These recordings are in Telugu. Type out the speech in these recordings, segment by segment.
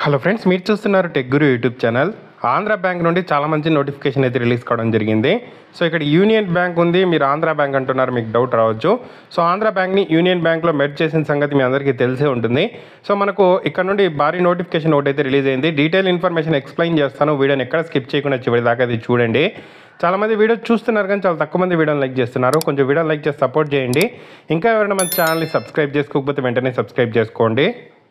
హలో ఫ్రెండ్స్ మీరు చూస్తున్నారు tech guru YouTube channel Andhra bank నుండి చాలా మంచి నోటిఫికేషన్ అయితే రిలీజ్ కావడం జరిగింది సో ఇక్కడ యూనియన్ బ్యాంక్ ఉంది మీరు ఆంధ్ర బ్యాంక్ అంటున్నారు మీకు డౌట్ రావచ్చు సో ఆంధ్ర బ్యాంక్ని యూనియన్ బ్యాంక్లో మెర్జ్ చేసిన సంగతి మీ అందరికీ తెలిసే ఉంటుంది సో మనకు ఇక్కడ నుండి భారీ నోటిఫికేషన్ ఒకటి అయితే రిలీజ్ అయింది డీటెయిల్ ఇన్ఫర్మేషన్ ఎక్స్ప్లెయిన్ చేస్తాను వీడియోని ఎక్కడ స్కిప్ చేయకుండా చివరి దాకా అది చూడండి చాలా మంది వీడియో చూస్తున్నారు కానీ చాలా తక్కువ మంది వీడియోని లైక్ చేస్తున్నారు కొంచెం వీడియోని లైక్ చేసి సపోర్ట్ చేయండి ఇంకా ఎవరైనా మన ఛానల్ని సబ్స్క్రైబ్ చేసుకోకపోతే వెంటనే సబ్స్క్రైబ్ చేసుకోండి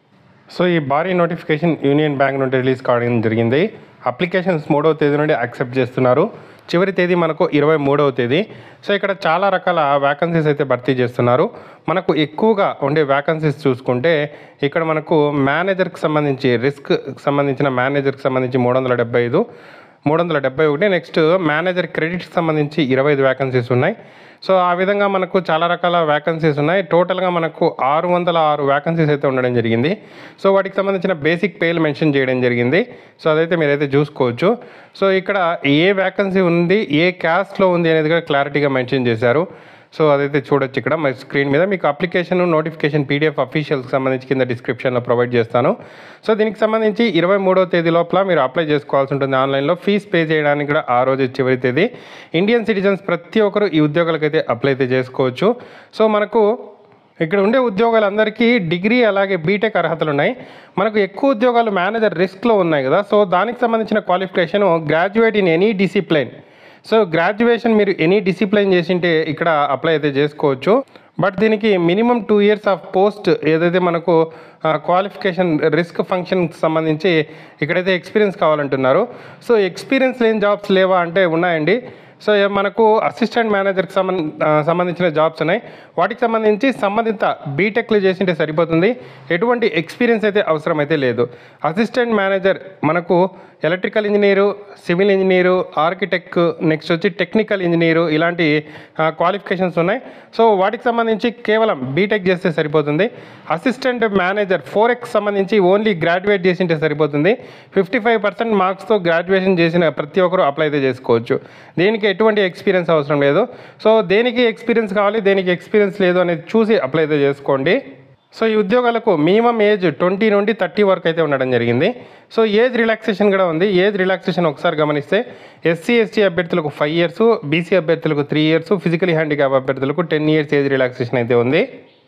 సో ఈ భారీ నోటిఫికేషన్ యూనియన్ బ్యాంక్ నుండి రిలీజ్ కావడం జరిగింది అప్లికేషన్స్ మూడవ తేదీ నుండి యాక్సెప్ట్ చేస్తున్నారు చివరి తేదీ మనకు ఇరవై మూడవ తేదీ సో ఇక్కడ చాలా రకాల వ్యాకన్సీస్ అయితే భర్తీ చేస్తున్నారు మనకు ఎక్కువగా ఉండే వ్యాకన్సీస్ చూసుకుంటే ఇక్కడ మనకు మేనేజర్కి సంబంధించి రిస్క్ సంబంధించిన మేనేజర్కి సంబంధించి మూడు వందల డెబ్బై ఐదు మూడు వందల డెబ్బై ఒకటి నెక్స్ట్ మేనేజర్ క్రెడిట్కి సంబంధించి ఇరవై ఐదు వ్యాకన్సీస్ ఉన్నాయి సో ఆ విధంగా మనకు చాలా రకాల వ్యాకన్సీస్ ఉన్నాయి టోటల్గా మనకు ఆరు వందల ఆరు వ్యాకన్సీస్ అయితే ఉండడం జరిగింది సో వాటికి సంబంధించిన బేసిక్ పేలు మెన్షన్ చేయడం జరిగింది సో అదైతే మీరైతే చూసుకోవచ్చు సో ఇక్కడ ఏ వ్యాకన్సీ ఉంది ఏ క్యాస్ట్లో ఉంది అనేది కూడా క్లారిటీగా మెన్షన్ చేశారు సో అదైతే చూడొచ్చు ఇక్కడ మన స్క్రీన్ మీద మీకు అప్లికేషన్ నోటిఫికేషన్ పీడిఎఫ్ అఫీషియల్కి సంబంధించి కింద డిస్క్రిప్షన్లో ప్రొవైడ్ చేస్తాను సో దీనికి సంబంధించి ఇరవై మూడో తేదీ లోపల మీరు అప్లై చేసుకోవాల్సి ఉంటుంది ఆన్లైన్లో ఫీజ్ పే చేయడానికి కూడా ఆ రోజు చివరి తేదీ ఇండియన్ సిటిజన్స్ ప్రతి ఒక్కరు ఈ ఉద్యోగాలకైతే అప్లై అయితే చేసుకోవచ్చు సో మనకు ఇక్కడ ఉండే ఉద్యోగాలందరికీ డిగ్రీ అలాగే బీటెక్ అర్హతలు ఉన్నాయి మనకు ఎక్కువ ఉద్యోగాలు మేనేజర్ రిస్క్లో ఉన్నాయి కదా సో దానికి సంబంధించిన qualification graduate in any discipline so graduation మీరు ఎనీ డిసిప్లైన్ చేసింటే ఇక్కడ అప్లై అయితే చేసుకోవచ్చు బట్ దీనికి minimum two years of post ఏదైతే మనకు క్వాలిఫికేషన్ రిస్క్ ఫంక్షన్కి సంబంధించి ఇక్కడైతే ఎక్స్పీరియన్స్ కావాలంటున్నారు సో ఎక్స్పీరియన్స్ లేని జాబ్స్ లేవా అంటే ఉన్నాయండి సో ఏ- మనకు అసిస్టెంట్ మేనేజర్కి సంబంధ ఆ, సంబంధించిన జాబ్స్ ఉన్నాయి వాటికి సంబంధించి సంబంధిత బీటెక్లు చేసింటే సరిపోతుంది ఎటువంటి ఎక్స్పీరియన్స్ అయితే అవసరం అయితే లేదు అసిస్టెంట్ మేనేజర్ మనకు electrical engineer civil engineer architect next వచ్చి టెక్నికల్ ఇంజనీరు ఇలాంటి క్వాలిఫికేషన్స్ ఉన్నాయి సో వాటికి సంబంధించి కేవలం బీటెక్ చేస్తే సరిపోతుంది అసిస్టెంట్ మేనేజర్ ఫోర్ ఎక్స్ సంబంధించి ఓన్లీ గ్రాడ్యుయేట్ చేసింటే సరిపోతుంది ఫిఫ్టీ ఫైవ్ పర్సెంట్ మార్క్స్తో గ్రాడ్యుయేషన్ చేసిన ప్రతి ఒక్కరు అప్లై అయితే చేసుకోవచ్చు దీనికి ఎటువంటి ఎక్స్పీరియన్స్ అవసరం లేదు సో దేనికి ఎక్స్పీరియన్స్ కావాలి దేనికి ఎక్స్పీరియన్స్ లేదు అనేది చూసి అప్లై అయితే చేసుకోండి సో ఈ ఉద్యోగాలకు మినిమం ఏజ్ ట్వంటీ నుండి థర్టీ వరకు అయితే ఉండడం జరిగింది సో ఏజ్ రిలాక్సేషన్ కూడా ఉంది ఏజ్ రిలాక్సేషన్ ఒకసారి గమనిస్తే ఎస్సీ ఎస్టీ అభ్యర్థులకు ఫైవ్ ఇయర్స్ బీసీ అభ్యర్థులకు త్రీ ఇయర్స్ ఫిజికలీ హ్యాండిక్యాప్ అభ్యర్థులకు టెన్ ఇయర్స్ ఏజ్ రిలాక్సేషన్ అయితే ఉంది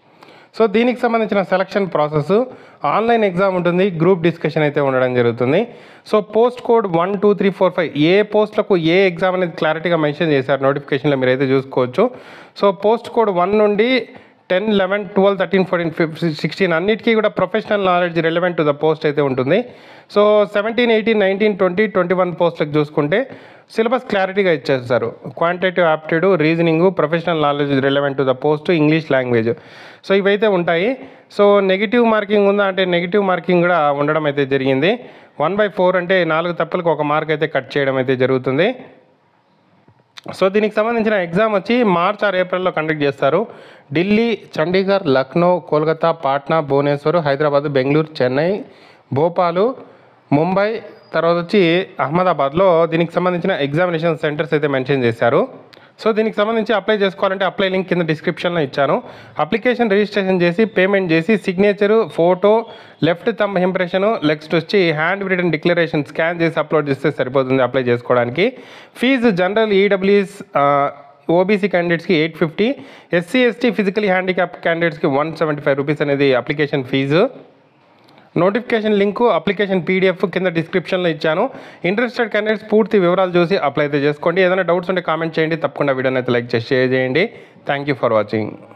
సో దీనికి సంబంధించిన సెలక్షన్ ప్రాసెస్ ఆన్లైన్ ఎగ్జామ్ ఉంటుంది గ్రూప్ డిస్కషన్ అయితే ఉండడం జరుగుతుంది so post code one two three four five ఏ పోస్ట్లకు ఏ ఎగ్జామ్ అనేది క్లారిటీగా మెన్షన్ చేశారు నోటిఫికేషన్లో మీరు అయితే చూసుకోవచ్చు సో పోస్ట్ కోడ్ వన్ నుండి ten eleven twelve thirteen fourteen fifteen sixteen అన్నిటికీ కూడా professional knowledge relevant to the post అయితే ఉంటుంది so seventeen eighteen nineteen twenty twenty one పోస్ట్లకు చూసుకుంటే సిలబస్ క్లారిటీగా ఇచ్చేస్తారు quantitative aptitude reasoning professional knowledge relevant to the post English language so ఇవైతే ఉంటాయి సో నెగిటివ్ మార్కింగ్ ఉందా అంటే నెగిటివ్ మార్కింగ్ కూడా ఉండడం అయితే జరిగింది వన్ బై ఫోర్ అంటే నాలుగు తప్పులకు ఒక మార్క్ అయితే కట్ చేయడం అయితే జరుగుతుంది సో దీనికి సంబంధించిన ఎగ్జామ్ వచ్చి మార్చ్ ఆర్ ఏప్రిల్లో కండక్ట్ చేస్తారు ఢిల్లీ చండీగఢ్ లక్నో కోల్కతా పాట్నా భువనేశ్వర్ హైదరాబాద్ బెంగళూరు చెన్నై భోపాలు ముంబై తర్వాత వచ్చి అహ్మదాబాద్లో దీనికి సంబంధించిన ఎగ్జామినేషన్ సెంటర్స్ అయితే మెన్షన్ చేశారు సో దీనికి సంబంధించి అప్లై చేసుకోవాలంటే అప్లై లింక్ కింద డిస్క్రిప్షన్లో ఇచ్చాను అప్లికేషన్ రిజిస్ట్రేషన్ చేసి పేమెంట్ చేసి signature photo left thumb impression next వచ్చి హ్యాండ్ రిటర్న్ డిక్లరేషన్ స్కాన్ చేసి అప్లోడ్ చేస్తే సరిపోతుంది అప్లై చేసుకోవడానికి ఫీజు జనరల్ ఈడబ్ల్యూఎస్ ఓబీసీ క్యాండిడేట్స్కి eight fifty SC ST physically handicap క్యాండిడేట్స్కి వన్ సెవెంటీ ఫైవ్ రూపీస్ అనేది application fee notification link application PDF కింద డిస్క్రిప్షన్లో ఇచ్చాను ఇంట్రెస్టెడ్ క్యాండిడేట్స్ పూర్తి వివరాలు చూసి అప్లై అయితే చేసుకోండి ఏదైనా డౌట్స్ ఉంటే కామెంట్ చేయండి తప్పకుండా వీడియోని అయితే లైక్ చేసి షేర్ చేయండి థ్యాంక్ యూ ఫర్ వాచింగ్